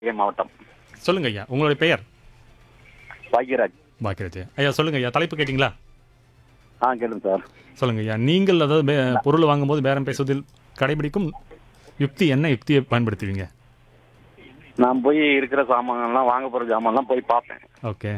சிவகங்கை மாவட்டம் சொல்லுங்க ஐயா உங்களுடைய பெயர் பாக்யராஜ் பாக்கியராஜ் ஐயா சொல்லுங்க ஐயா தலைப்பு கேட்டிங்களா ஆ கேளுங்க சார் சொல்லுங்க ஐயா நீங்கள் அதாவது பே- பொருள் வாங்கும்போது பேரம் பேசுவதில் கடைபிடிக்கும் யுக்தி என்ன யுக்தியை பயன்படுத்துவீங்க நான் போய் இருக்கிற சாமான்லாம் வாங்க போற சாமான்லாம் போய் பார்ப்பேன் ஓகே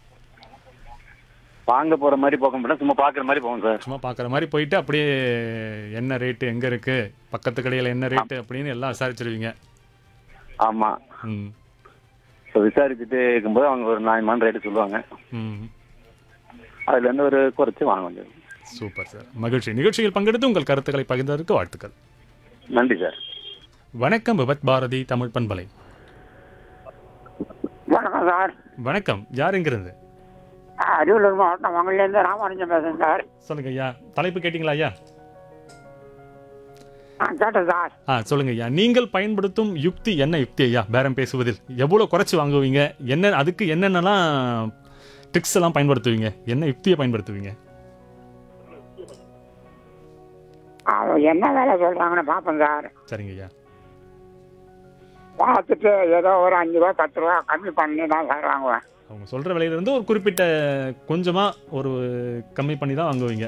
வாங்க போற மாதிரி போக மாட்டேன் சும்மா பாக்குற மாதிரி போவேன் சார் சும்மா பார்க்குற மாதிரி போயிட்டு அப்படியே என்ன ரேட்டு எங்கே இருக்கு பக்கத்து கடையில் என்ன ரேட்டு அப்படின்னு எல்லாம் விசாரிச்சிருவீங்க ஆமா ம் இப்போ விசாரிச்சுட்டு இருக்கும்போது அவங்க ஒரு நியாயமான ரேட்டு சொல்லுவாங்க ம் அதுல இருந்து ஒரு குறைச்சு வாங்க வேண்டியது சூப்பர் சார் மகிழ்ச்சி நிகழ்ச்சியில் பங்கெடுத்து உங்கள் கருத்துக்களை பகிர்ந்ததற்கு வாழ்த்துக்கள் நன்றி சார் வணக்கம் விபத் பாரதி தமிழ் பண்பலை வணக்கம் சார் வணக்கம் யார் எங்கிருந்து அரியலூர் மாவட்டம் மங்கள்லேருந்து ராமானுஜம் பேசுறேன் சார் சொல்லுங்க ஐயா தலைப்பு கேட்டிங்களா ஐயா ஆ கேட்டேன் சார் ஆ சொல்லுங்க ஐயா நீங்கள் பயன்படுத்தும் யுக்தி என்ன யுக்தி ஐயா பேரம் பேசுவதில் எவ்வளோ குறைச்சி வாங்குவீங்க என்ன அதுக்கு என்னென்னலாம் ட்ரிக்ஸ் எல்லாம் பயன்படுத்துவீங்க என்ன யுக்தியை பயன்படுத்துவீங்க அவங்க என்ன வேலை சொல்கிறாங்கன்னு பார்ப்பேன் சார் சரிங்க ஐயா பார்த்துட்டு ஏதோ ஒரு அஞ்சு ரூபா பத்து ரூபா கம்மி பண்ணி தான் சார் வாங்குவேன் அவங்க சொல்கிற விலையிலேருந்து ஒரு குறிப்பிட்ட கொஞ்சமாக ஒரு கம்மி பண்ணி தான் வாங்குவீங்க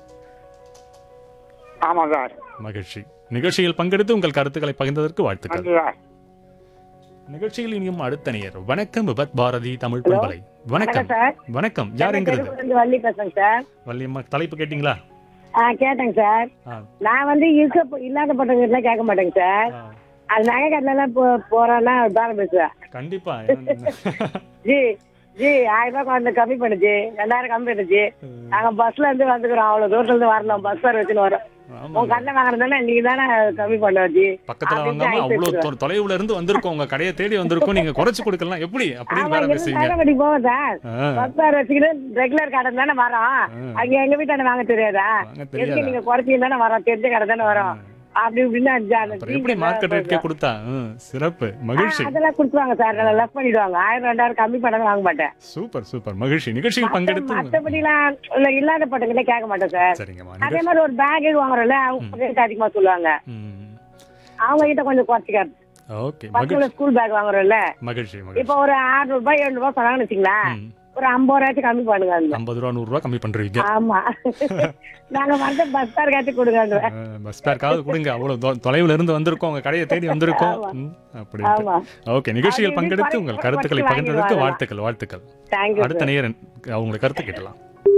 ஆமாம் சார் மகிழ்ச்சி நிகழ்ச்சியில் பங்கெடுத்து உங்கள் கருத்துக்களை பகிர்ந்ததற்கு வாழ்த்துக்கள் நன்றி சார் நிகழ்ச்சியில் இனியும் அடுத்த நேயர் வணக்கம் விபத் பாரதி தமிழ் பண்பலை வணக்கம் சார் வணக்கம் யார் எங்கிறது இருந்து வள்ளி பேசுறேங்க சார் வள்ளியம்மா தலைப்பு கேட்டிங்களா ஆ கேட்டேங்க சார் ஆ நான் வந்து இருக்க இல்லாத பட்டவங்க கேட்க மாட்டேங்க சார் ஆ, அது நகை கட்டலாம் போ போறேன்னா பேரம் பேசுவேன் கண்டிப்பா ஏன்னா- ஜி ஜி ஆயிரம் ரூபாய் கொஞ்சம் கம்மி பண்ணுச்சு ரெண்டாயிரம் கம்மி பண்ணுச்சு நாங்க பஸ்ல இருந்து வந்துக்கிறோம் அவ்வளவு தூரத்துல இருந்து வரணும் பஸ் ஃபேர் வச்சுன்னு வரோம் ஆமா உங்க கண்ணை வாங்குறதுனா நீங்க தானே கம்மி பண்ண வச்சு பக்கத்துல வாங்காம அவ்வளவு தொ- தொலைவுல இருந்து வந்திருக்கோம் உங்க கடையை தேடி வந்திருக்கோம் நீங்க குறைச்சு கொடுக்கலாம் எப்படி அப்படின்னு ஆமா வேற இங்க பேசுவீங்க தகவடி போவோம் சார் ஆ, பஸ் ஃபேர் வச்சுக்கிட்டு ரெகுலர் கடை தானே வரோம் ஆ. அங்க எங்க வீட்டாண்ட வாங்க தெரியாதா வாங்க எதுக்கு தெரியாதா நீங்க குறைச்சிங்க தானே வரோம் தெரிஞ்ச கடை தானே வரோம் அப்படி இப்படின்னு அஞ்சு ஆளு அப்புறம் எப்படி டீ மார்க்கெட் கடை ரேட்கே கொடுத்தா ம், சிறப்பு மகிழ்ச்சி ஆ, அதெல்லாம் கொடுத்துருவாங்க சார் நல்லா லெஃப்ட் பண்ணிடுவாங்க ஆயிரம் ரெண்டாயிரம் கம்மி பண்ணாலும் வாங்க மாட்டேன் சூப்பர் சூப்பர் மகிழ்ச்சி நிகழ்ச்சியில் பங்கெடுத்து மற்றபடிலாம் இல்ல இல்லாத பட்டங்களே கேட்க மாட்டேன் சார் சரிங்கம்மா அதே நிகழ்ச்சி மாதிரி ஒரு பேக் வாங்குறோம்ல அவங்க ரேட் அதிகமா சொல்லுவாங்க ம், அவங்க கிட்ட கொஞ்சம் குறைச்சிக்காரு ஓகே பசங்க மகிழ்ச்சி ஸ்கூல் பேக் வாங்குறோம்ல மகிழ்ச்சி மகிழ்ச்சி இப்போ ஒரு ஆறுநூறு ரூபாய் எழுநூறு ரூபாய் சொன்னாங்கன்னு வச்சுங்களேன் ம், ஒரு ஐம்பது ரூபாய்க்கு கம்மி பண்ணுங்க அந்த ஐம்பது ரூபா நூறு ரூபா கம்மி பண்றீங்க ஆமா நாங்க வந்து பஸ் ஃபேர் காட்டி கொடுங்க பஸ் பேருக்காவது கொடுங்க அவ்வளவு தொ- தொலைவுல இருந்து வந்திருக்கோம் உங்க கடையை தேடி வந்திருக்கோம் ம், அப்படி ஆமா ஓகே நிகழ்ச்சியில் அது பங்கெடுத்து இது உங்கள் குறை- கருத்துக்களை குறைச்சு பகிர்ந்ததற்கு வாங்கிடுவாங்க. வாழ்த்துக்கள் வாழ்த்துக்கள் தேங்க்யூ அடுத்த நேயர் அவங்களுடைய கருத்து கேட்டலாம்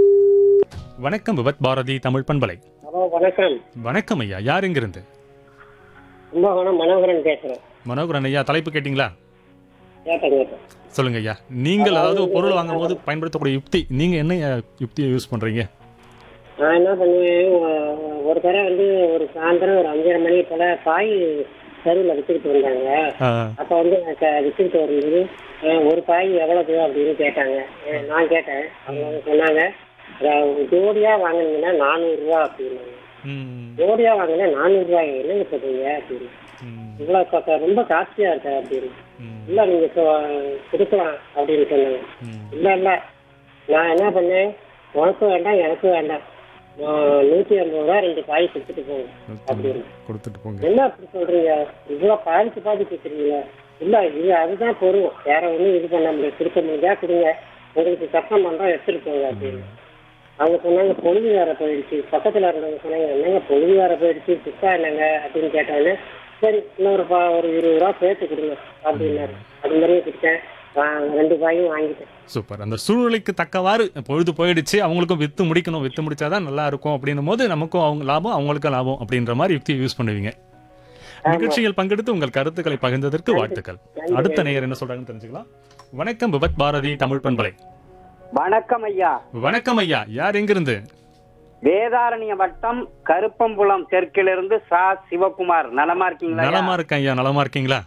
வணக்கம் விபத் பாரதி தமிழ் பண்பலை ஹலோ வணக்கம் வணக்கம் ஐயா யார் எங்கிருந்து கும்பகோணம் மனோகரன் பேசுறேன் மனோகரன் ஐயா தலைப்பு கேட்டிங்களா கேட்டேன் கேட்டேன் சொல்லுங்க ஐயா நீங்கள் அதாவது ஒரு பொருள் வாங்கும்போது பயன்படுத்தக்கூடிய யுக்தி நீங்க என்ன அஹ், யுக்தியை யூஸ் பண்றீங்க நான் என்ன பண்ணுவேன் ஒ- ஒரு தடவை வந்து ஒரு சாயந்தரம் ஒரு அஞ்சரை மணி போல பாய் தெருவில் விற்றுக்கிட்டு வந்தாங்க ஆ, அப்போ வந்து நான் க- விற்றுக்கிட்டு வரும்போது அஹ், ஒரு பாய் எவ்வளவு அப்படின்னு கேட்டாங்க அஹ், நான் கேட்டேன் அவங்க வந்து சொன்னாங்க அஹ், ஜோடியா வாங்கினீங்கன்னா நானூறுரூவா அப்படின்னாங்க ம், ஜோடியா வாங்கினா நானூறுரூவா என்னங்க சொல்றீங்க அப்படின்னு ம், இவ்வளோ கா- ரொம்ப காஸ்ட்லியா இருக்கா அப்படின்னு ம், இல்லை நீங்கள் கொடுக்கலாம் அப்படின்னு சொன்னாங்க ம். இல்ல இல்ல நான் என்ன பண்ணேன் உனக்கும் வேண்டாம் எனக்கும் வேண்டாம் ஆஹ் நூத்தி ஐம்பது ரூபா ரெண்டு காய் கொடுத்துட்டு போங்க அப்படின்னு கொடுத்துட்டு போங்க என்ன அப்படி சொல்றீங்க இவ்வளவு பாதிக்கு பாதி கேக்குறீங்க இல்ல இது அதுதான் பொருள் வேற ஒண்ணும் இது பண்ண முடியாது கொடுக்க முடியா கொடுங்க உங்களுக்கு சத்தம் பண்றோம் எடுத்துட்டு போங்க அப்படின்னு அவங்க சொன்னாங்க பொழுது வேற போயிடுச்சு பக்கத்துல இருந்தவங்க சொன்னாங்க என்னங்க பொழுது வேற போயிடுச்சு சுத்தா என்னங்க அப்படின்னு கேட்டாங்க சரி இன்னொரு பா ஒரு இருபது ரூபா சேர்த்து கொடுங்க அப்படின்னாரு அது மாதிரியே கொடுத்தேன் வா- ரெண்டு காயும் வாங்கிட்டேன் சூப்பர் அந்த சூழ்நிலைக்கு தக்கவாறு பொழுது போயிடுச்சு அவங்களுக்கும் வித்து முடிக்கணும் வித்து முடிச்சாதான் நல்லா இருக்கும் அப்படின்னும் போது நமக்கும் அவங்க லாபம் அவங்களுக்கும் லாபம் அப்படின்ற மாதிரி யுக்தியை யூஸ் பண்ணுவீங்க நிகழ்ச்சியில் பங்கெடுத்து உங்கள் கருத்துக்களை பகிர்ந்ததற்கு வாழ்த்துக்கள் அடுத்த நேயர் என்ன சொல்றாங்கன்னு தெரிஞ்சுக்கலாம் வணக்கம் விபத் பாரதி தமிழ் பண்பலை வணக்கம் ஐயா வணக்கம் ஐயா யார் எங்கிருந்து வேதாரண்ய வட்டம் கருப்பம்புலம் தெற்கிலிருந்து சா சிவகுமார் நலமா இருக்கீங்களா ஐயா? நலமா இருக்கேன் ஐயா நலமா இருக்கீங்களா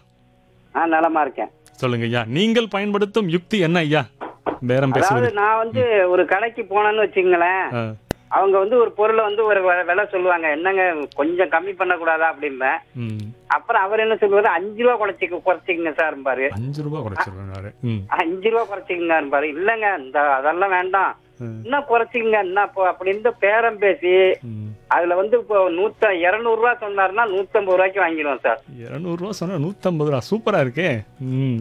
ஆ நலமா இருக்கேன் சொல்லுங்க ஐயா நீங்கள் பயன்படுத்தும் யுக்தி என்ன ஐயா பேரம் அதாவது பேசுவது நான் வந்து ஒரு கடைக்கு போனேன்னு வச்சுங்களேன் ஆ, அவங்க வந்து ஒரு பொருளை வந்து ஒரு வெ- விலை சொல்லுவாங்க என்னங்க கொஞ்சம் கம்மி பண்ணக்கூடாதா அப்படிம்பேன் ம். அப்புறம் அவர் என்ன சொல்லுவாரு அஞ்சு ரூபா குறைச்சிக்க குறைச்சிக்கங்க சார் பாரு அஞ்சு ரூபாய் குறைச்சிருவாரு ம் அஞ்சு ரூபா குறைச்சிக்கங்க பாரு இல்லங்க இந்த அதெல்லாம் வேண்டாம் ம். இன்னும் குறைச்சிக்கங்க என்ன இப்போ அப்படின்னு பேரம் பேசி ம். அதுல வந்து இப்போ நூத்த இருநூறு ரூபா சொன்னாருன்னா நூத்தம்பது ரூபாய்க்கு வாங்கிடுவோம் சார் இருநூறுவா சொன்னா நூற்றம்பது ரூபா சூப்பரா இருக்கே ம்